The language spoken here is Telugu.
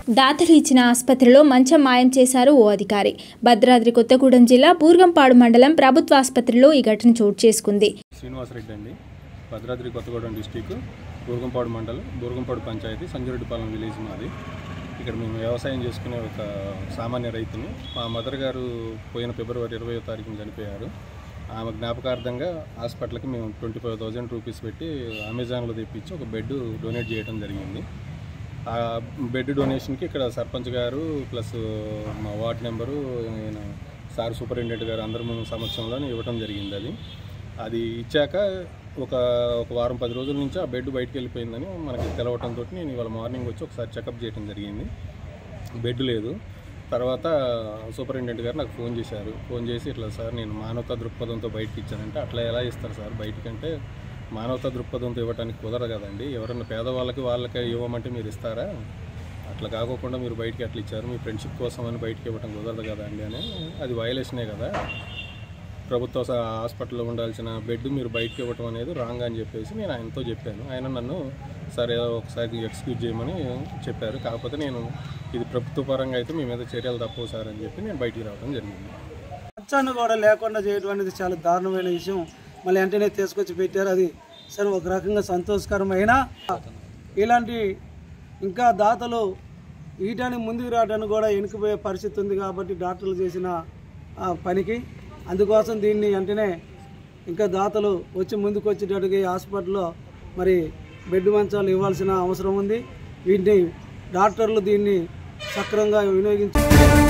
దాతలు ఇచ్చిన ఆసుపత్రిలో మంచం మాయం చేశారు ఓ అధికారి భద్రాద్రి కొత్తగూడెం జిల్లా బూర్గంపాడు మండలం ప్రభుత్వ ఆసుపత్రిలో ఈ ఘటన చోటు చేసుకుంది శ్రీనివాసరెడ్డి అండి భద్రాద్రి కొత్తగూడెం డిస్టిక్ బూర్గంపాడు మండలం బూర్గంపాడు పంచాయతీ సంజరెడ్డిపాలెం విలేజ్ మాది ఇక్కడ మేము వ్యవసాయం చేసుకునే ఒక సామాన్య రైతుని మా మదర్ గారు పోయిన ఫిబ్రవరి ఇరవయో తారీఖున చనిపోయారు ఆమె జ్ఞాపకార్థంగా హాస్పిటల్కి మేము ట్వంటీ ఫైవ్ థౌజండ్ రూపీస్ పెట్టి అమెజాన్లో తెప్పించి ఒక బెడ్ డొనేట్ చేయడం జరిగింది ఆ బెడ్ డొనేషన్కి ఇక్కడ సర్పంచ్ గారు ప్లస్ మా వార్డ్ నెంబరు ఈయన సార్ సూపరింటెండెంట్ గారు అందరూ మేము సమక్షంలో ఇవ్వడం జరిగింది అది అది ఇచ్చాక ఒక ఒక వారం పది రోజుల నుంచి ఆ బెడ్ బయటకు వెళ్ళిపోయిందని మనకి తెలవటంతో నేను ఇవాళ మార్నింగ్ వచ్చి ఒకసారి చెకప్ చేయడం జరిగింది బెడ్ లేదు తర్వాత సూపరింటెండెంట్ గారు నాకు ఫోన్ చేశారు ఫోన్ చేసి ఇట్లా సార్ నేను మానవతా దృక్పథంతో బయటకి ఇచ్చానంటే అట్లా ఎలా ఇస్తారు సార్ బయటికంటే మానవతా దృక్పథంతో ఇవ్వడానికి కుదరదు కదండి ఎవరన్నా పేదవాళ్ళకి వాళ్ళకి ఇవ్వమంటే మీరు ఇస్తారా అట్లా కాకోకుండా మీరు బయటికి అట్లా ఇచ్చారు మీ ఫ్రెండ్షిప్ కోసం అని బయటికి ఇవ్వడం కుదరదు కదండి అని అది వయలేషనే కదా ప్రభుత్వ స- హాస్పిటల్లో ఉండాల్సిన బెడ్ మీరు బయటకు ఇవ్వటం అనేది రాంగ్ అని చెప్పేసి నేను ఆయనతో చెప్పాను ఆయన నన్ను సరే ఒకసారి ఎక్స్క్యూజ్ చేయమని చెప్పారు కాకపోతే నేను ఇది ప్రభుత్వ పరంగా అయితే మీ మీద చర్యలు తప్పవు సార్ అని చెప్పి నేను బయటికి రావడం జరిగింది ఖర్చాన్ని కూడా లేకుండా చేయడం అనేది చాలా దారుణమైన విషయం మళ్ళీ వెంటనే తీసుకొచ్చి పెట్టారు అది సరే ఒక రకంగా సంతోషకరమైన ఇలాంటి ఇంకా దాతలు ఈటానికి ముందుకు రావడానికి కూడా వెనుకపోయే పరిస్థితి ఉంది కాబట్టి డాక్టర్లు చేసిన ఆ, పనికి అందుకోసం దీన్ని వెంటనే ఇంకా దాతలు వచ్చి ముందుకు వచ్చేటట్టుగా ఈ హాస్పిటల్లో మరి బెడ్ మంచాలు ఇవ్వాల్సిన అవసరం ఉంది వీటిని డాక్టర్లు దీన్ని సక్రమంగా వినియోగించి